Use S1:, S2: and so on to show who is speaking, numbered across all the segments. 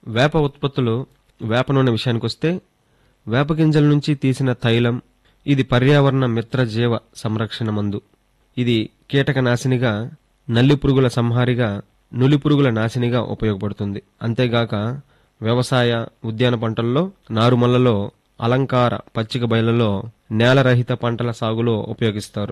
S1: వేప ఉత్పత్తులు వేప నూనె విషయానికొస్తే వేప గింజల నుంచి తీసిన తైలం ఇది పర్యావరణ మిత్ర జీవ సంరక్షణ మందు ఇది కీటక నాశినిగా నల్లి పురుగుల సంహారిగా నులి పురుగుల నాశినిగా ఉపయోగపడుతుంది అంతేగాక వ్యవసాయ ఉద్యాన పంటల్లో నారుమల్లలో అలంకార పచ్చిక బయళ్లలో నేలరహిత పంటల సాగులో ఉపయోగిస్తారు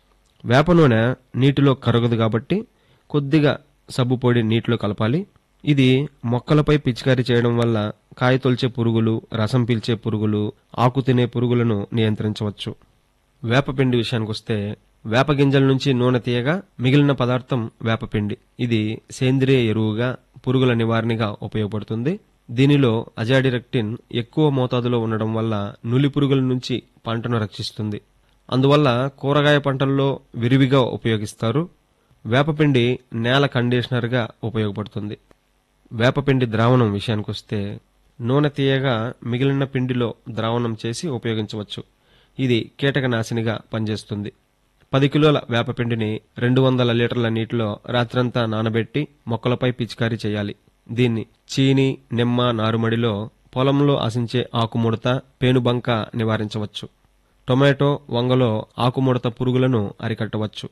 S1: వేప నూనె నీటిలో కరగదు కాబట్టి కొద్దిగా సబ్బు పొడి నీటిలో కలపాలి ఇది మొక్కలపై పిచికారీ చేయడం వల్ల కాయ తొలిచే పురుగులు రసం పీల్చే పురుగులు ఆకు తినే పురుగులను నియంత్రించవచ్చు వేపపిండి విషయానికొస్తే వేప గింజల నుంచి నూనె తీయగా మిగిలిన పదార్థం వేపపిండి ఇది సేంద్రియ ఎరువుగా పురుగుల నివారణగా ఉపయోగపడుతుంది దీనిలో అజాడిరెక్టిన్ ఎక్కువ మోతాదులో ఉండడం వల్ల నులి పురుగుల నుంచి పంటను రక్షిస్తుంది అందువల్ల కూరగాయ పంటల్లో విరివిగా ఉపయోగిస్తారు వేపపిండి నేల కండిషనర్గా ఉపయోగపడుతుంది వేపపిండి ద్రావణం విషయానికొస్తే నూనె తీయగా మిగిలిన పిండిలో ద్రావణం చేసి ఉపయోగించవచ్చు ఇది కీటకనాశినిగా పనిచేస్తుంది పది కిలోల వేపపిండిని రెండు వందల లీటర్ల నీటిలో రాత్రంతా నానబెట్టి మొక్కలపై పిచికారీ చేయాలి దీన్ని చీని నిమ్మ నారుమడిలో పొలంలో ఆశించే ఆకుముడత పేనుబంక నివారించవచ్చు టొమాటో వంగలో ఆకుముడత పురుగులను అరికట్టవచ్చు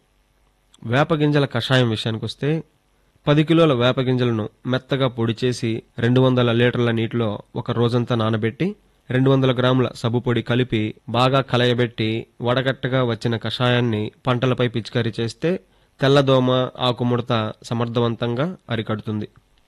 S1: వేప గింజల కషాయం విషయానికొస్తే పది కిలోల వేప గింజలను మెత్తగా పొడి చేసి రెండు వందల లీటర్ల నీటిలో ఒక రోజంతా నానబెట్టి రెండు వందల గ్రాముల సబ్బు పొడి కలిపి బాగా కలయబెట్టి వడగట్టగా వచ్చిన కషాయాన్ని పంటలపై పిచికారీ చేస్తే తెల్లదోమ ఆకుముడత సమర్థవంతంగా అరికడుతుంది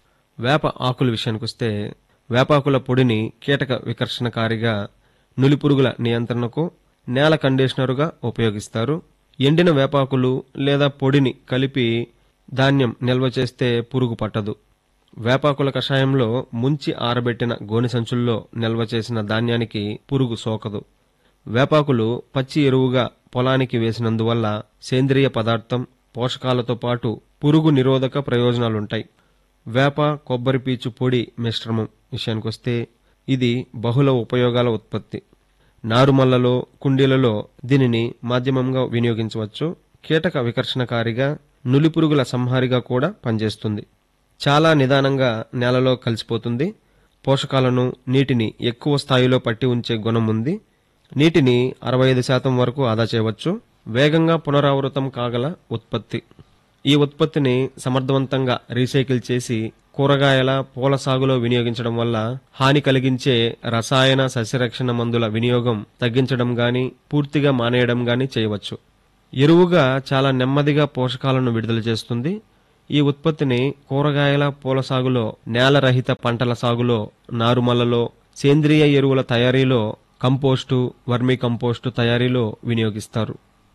S1: వేప ఆకుల విషయానికొస్తే వేపాకుల పొడిని కీటక వికర్షణకారిగా నులిపురుగుల నియంత్రణకు నేల కండిషనరుగా ఉపయోగిస్తారు ఎండిన వేపాకులు లేదా పొడిని కలిపి ధాన్యం నిల్వ చేస్తే పురుగు పట్టదు వేపాకుల కషాయంలో ముంచి ఆరబెట్టిన గోని సంచుల్లో నిల్వ చేసిన ధాన్యానికి పురుగు సోకదు వేపాకులు పచ్చి ఎరువుగా పొలానికి వేసినందువల్ల సేంద్రియ పదార్థం పోషకాలతో పాటు పురుగు నిరోధక ప్రయోజనాలుంటాయి వేప కొబ్బరి పీచు పొడి మిశ్రమం విషయానికొస్తే ఇది బహుళ ఉపయోగాల ఉత్పత్తి నారుమల్లలో కుండీలలో దీనిని మాధ్యమంగా వినియోగించవచ్చు కీటక వికర్షణకారిగా నులిపురుగుల సంహారిగా కూడా పనిచేస్తుంది చాలా నిదానంగా నేలలో కలిసిపోతుంది పోషకాలను నీటిని ఎక్కువ స్థాయిలో పట్టి ఉంచే గుణం ఉంది నీటిని అరవై ఐదు శాతం వరకు ఆదా చేయవచ్చు వేగంగా పునరావృతం కాగల ఉత్పత్తి ఈ ఉత్పత్తిని సమర్థవంతంగా రీసైకిల్ చేసి కూరగాయల పూల సాగులో వినియోగించడం వల్ల హాని కలిగించే రసాయన సస్యరక్షణ మందుల వినియోగం తగ్గించడం గాని పూర్తిగా మానేయడం గాని చేయవచ్చు ఎరువుగా చాలా నెమ్మదిగా పోషకాలను విడుదల చేస్తుంది ఈ ఉత్పత్తిని కూరగాయల పూల సాగులో నేలరహిత పంటల సాగులో నారుమల్లలో సేంద్రియ ఎరువుల తయారీలో కంపోస్టు వర్మీ కంపోస్టు తయారీలో వినియోగిస్తారు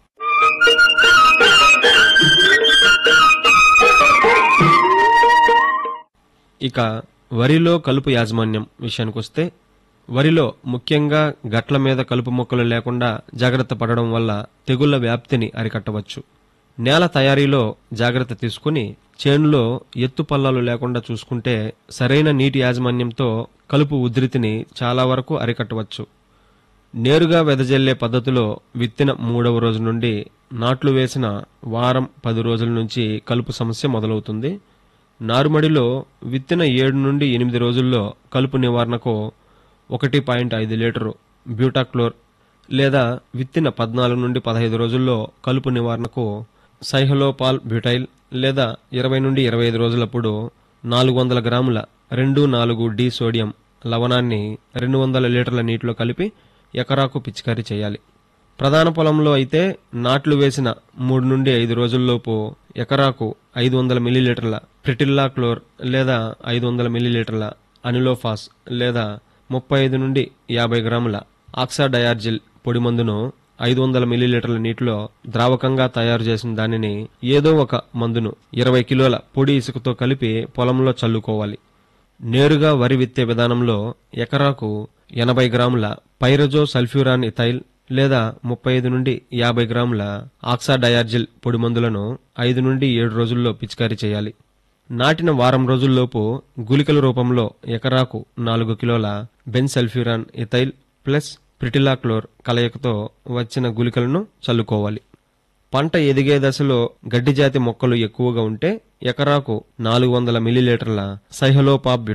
S1: ఇక వరిలో కలుపు యాజమాన్యం విషయానికొస్తే వరిలో ముఖ్యంగా గట్ల మీద కలుపు మొక్కలు లేకుండా జాగ్రత్త పడడం వల్ల తెగుళ్ల వ్యాప్తిని అరికట్టవచ్చు నేల తయారీలో జాగ్రత్త తీసుకుని చేనులో ఎత్తు పల్లాలు లేకుండా చూసుకుంటే సరైన నీటి యాజమాన్యంతో కలుపు ఉధృతిని చాలా వరకు అరికట్టవచ్చు నేరుగా వెదజల్లే పద్ధతిలో విత్తిన మూడవ రోజు నుండి నాట్లు వేసిన వారం పది రోజుల నుంచి కలుపు సమస్య మొదలవుతుంది నారుమడిలో విత్తిన ఏడు నుండి ఎనిమిది రోజుల్లో కలుపు నివారణకు ఒకటి పాయింట్ ఐదు లీటరు బ్యూటాక్లోర్ లేదా విత్తిన పద్నాలుగు నుండి పదహైదు రోజుల్లో కలుపు నివారణకు సైహలోపాల్ బ్యూటైల్ లేదా ఇరవై నుండి ఇరవై ఐదు రోజులప్పుడు నాలుగు వందల గ్రాముల రెండు నాలుగు డి సోడియం లవణాన్ని రెండు వందల లీటర్ల నీటిలో కలిపి ఎకరాకు పిచికారీ చేయాలి ప్రధాన పొలంలో అయితే నాట్లు వేసిన మూడు నుండి ఐదు రోజుల్లోపు ఎకరాకు ఐదు వందల మిల్లీలీటర్ల ప్రిటిల్లా క్లోర్ లేదా ఐదు వందల మిల్లీలీటర్ల అనిలోఫాస్ లేదా ముప్పై ఐదు నుండి యాభై గ్రాముల ఆక్సాడయార్జిల్ పొడి మందును ఐదు వందల మిల్లీలీటర్ల నీటిలో ద్రావకంగా తయారు చేసిన దానిని ఏదో ఒక మందును ఇరవై కిలోల పొడి ఇసుకతో కలిపి పొలంలో చల్లుకోవాలి నేరుగా వరి విత్తే విధానంలో ఎకరాకు ఎనభై గ్రాముల పైరజో సల్ఫ్యూరాన్ ఇథైల్ లేదా ముప్పై ఐదు నుండి యాభై గ్రాముల ఆక్సాడయార్జిల్ పొడి మందులను ఐదు నుండి ఏడు రోజుల్లో పిచికారీ చేయాలి నాటిన వారం రోజుల్లోపు గుళికల రూపంలో ఎకరాకు నాలుగు కిలోల బెన్సల్ఫ్యూరాన్ ఇథైల్ ప్లస్ ప్రిటిలాక్లోర్ కలయికతో వచ్చిన గుళికలను చల్లుకోవాలి పంట ఎదిగే దశలో గడ్డి జాతి మొక్కలు ఎక్కువగా ఉంటే ఎకరాకు నాలుగు వందల మిల్లీలీటర్ల సైహలోపాప్